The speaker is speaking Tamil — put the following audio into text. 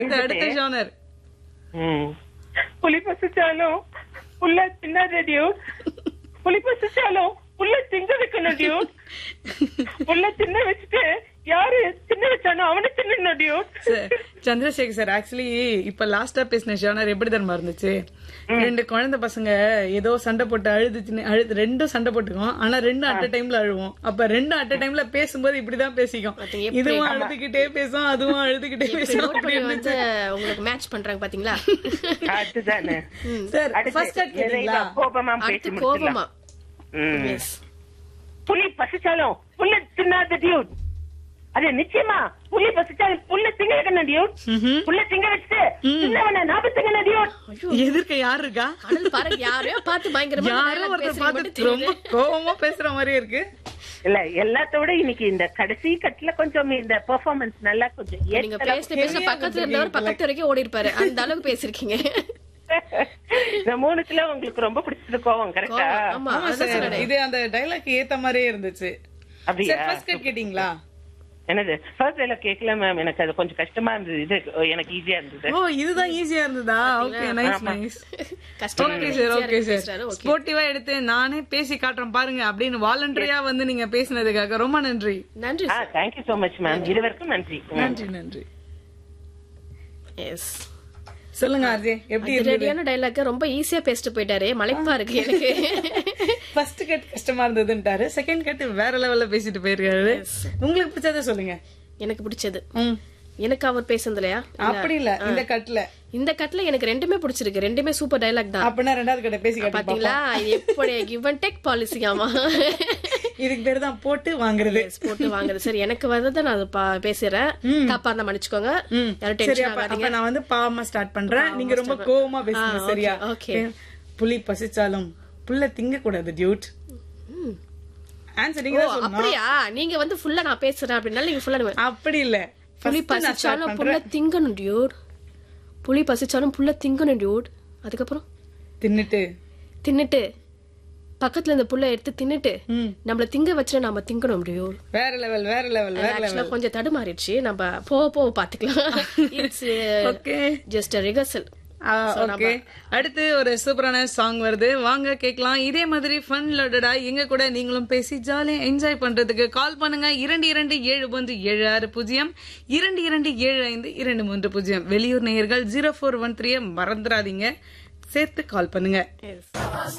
இந்த அடுத்த ஜானர் ம். புலி பசிச்சாலும் புள்ள தின்னாத டியூட் புலி பசிச்சாலும் புள்ள திங்க வைக்கணும் டியூட் புள்ள தின்ன வச்சுட்டு யாரு தின்ன வச்சானோ அவனை தின்னணும் dude sir Chandrasekhar sir actually இப்ப லாஸ்டா பேசின ஜானர் எப்படி தரமா இருந்துச்சு ரெண்டு குழந்தை பசங்க ஏதோ சண்டை போட்டு அழுதுச்சுன்னு அழுது ரெண்டும் சண்டை போட்டுக்கும் ஆனா ரெண்டும் அட் டைம்ல அழுவோம் அப்ப ரெண்டும் அட் டைம்ல பேசும்போது இப்படிதான் பேசிக்கும் பாத்தீங்க, எப்படி? இதுவும் அழுதுகிட்டே பேசும் அதுவும் அழுதுகிட்டே பேசும் நோட் பண்ணி வந்து உங்களுக்கு மேட்ச் பண்றாங்க பாத்தீங்களா அதுதானே சார் அடுத்து ஃபர்ஸ்ட் கட் எதையும் கேட்டீங்களா கோபமா பேசி அடுத்து முடிச்சிடலாம். கோபமா ம். எஸ் புலி பசிச்சாலும் புல்ல தின்னாத டியூட் அது நிச்சயமா புலி பசிச்சாலும் புல்ல திங்க வைக்கணும் டியூட் புல்ல திங்க வச்சுட்டு தின்னவன நாபத்துங்கன டியூட் எதிர்க்க யாரு இருக்கா அனல் பாருங்க யாரையோ பார்த்து பயங்கரமா யாரோ dialogue ஒருத்தர் பேசுறீங்க மட்டும் பார்த்து ரொம்ப தெரியுது. கோவமா பேசுற மாதிரியே இருக்கு இல்ல எல்லாத்தோட இன்னைக்கு இந்த கடைசி கட்டுல கொஞ்சம் இந்த பெர்ஃபார்மன்ஸ் நல்லா கொஞ்சம் நீங்க ஏத்தலா- பேச பேச பக்கத்துல இருந்தவர் பக்கத்து வரைக்கும் ஓடி இருப்பாரு அந்த அளவுக்கு பேசிருக்கீங்க இந்த மூணுத்துல உங்களுக்கு ரொம்ப பிடிச்சது கோவம் கரெக்டா கோவம், ஆமா ஆமா அதான் சார் சொன்னேன். இது அந்த டைலாக் ஏத்த மாதிரியே இருந்துச்சு அப்படியா சார் ஃபர்ஸ்ட் கட் கேட்டீங்களா என்னது ஃபர்ஸ்ட் வேலை கேட்கல மேம் எனக்கு அது கொஞ்சம் கஷ்டமா இருந்தது இது எனக்கு ஈஸியா இருந்தது ஓ இதுதான் ஈஸியா இருந்ததா ஓகே நைஸ் நைஸ் கஷ்டமா ஓகே இருக்கு, சார் easy-ஆ ஓகே இருக்கு சார் பேசுறாரு, okay. ஸ்போர்ட்டிவா எடுத்து நானே பேசி காட்டுறேன் பாருங்க அப்படின்னு வாலண்டரியா வந்து நீங்க பேசினதுக்காக ரொம்ப நன்றி நன்றி ஆ தேங்க்யூ சோ மச் மேம் இருவருக்கும் நன்றி நன்றி நன்றி எஸ் சொல்லுங்க அஜய் எப்படி இருந்தது ரெடியான டைலாக் ரொம்ப ஈஸியா பேசிட்டு போயிட்டாரு மலைப்பா இருக்கு எனக்கு ஃபர்ஸ்ட் கட் கஷ்டமா இருந்ததுன்ட்டாரு செகண்ட் கட் வேற லெவல்ல பேசிட்டு போயிருக்காரு உங்களுக்கு பிடிச்சத சொல்லுங்க எனக்கு பிடிச்சது ம் எனக்கு அவர் பேசுனது இல்லையா அப்படி இல்ல இந்த கட்ல இந்த கட்ல எனக்கு ரெண்டுமே பிடிச்சிருக்கு ரெண்டுமே சூப்பர் டைலாக் தான் அப்படின்னா ரெண்டாவது கட்ட பேசி காட்டி பாத்தீங்களா இது எப்படி கிவ் அண்ட் டேக் பாலிசி ஆமா இதுக்கு பேரு தான் போட்டு வாங்குறது போட்டு வாங்குறது சரி எனக்கு வந்ததை நான் அதை பா- பேசுறேன் தப்பா இருந்தா மன்னிச்சுக்கோங்க ம். யாரும் சரி டென்ஷன் அப்ப ஆகாதீங்க அப்ப நான் வந்து பாவமா ஸ்டார்ட் பண்றேன் நீங்க ரொம்ப கோவமா பேசுங்க ஆ, சரியா okay, okay. புலி பசிச்சாலும் புல்ல திங்க கூடாது டியூட் ஆன்சர் நீங்க ஓ, தான் சொல்லணும் அப்படியா நீங்க வந்து ஃபுல்லா நான் பேசுறேன் அப்படின்னால நீங்க ஃபுல்லா அப்படி இல்ல புலி First நான் start பசிச்சாலும் புள்ள பண்றேன். திங்கணும் டியூட் புலி பசிச்சாலும் புள்ள திங்கணும் டியூட் அதுக்கப்புறம் தின்னுட்டு தின்னுட்டு பக்கத்துல இந்த புள்ள எடுத்து தின்னுட்டு ம். நம்மள திங்க வச்சுட்டு நாம திங்கணும் டியூட் வேற லெவல் வேற லெவல் வேற ஆக்சுவலா லெவல் கொஞ்சம் தடுமாறிடுச்சு நம்ம போக போக பாத்துக்கலாம் it's okay just rehearsal okay அடுத்து ஒரு சூப்பரான சாங் வருது வாங்க கேட்கலாம் இதே மாதிரி ஃபன் லோடடா எங்க கூட நீங்களும் பேசி ஜாலியா என்ஜாய் பண்றதுக்கு கால் பண்ணுங்க இரண்டு இரண்டு ஏழு ஒன்று ஏழு ஆறு பூஜ்ஜியம் இரண்டு இரண்டு ஏழு ஐந்து இரண்டு மூன்று பூஜ்ஜியம் வெளியூர் நேயர்கள் ஜீரோ ஃபோர் ஒன் த்ரீ மறந்துடாதீங்க சேர்த்து கால் பண்ணுங்க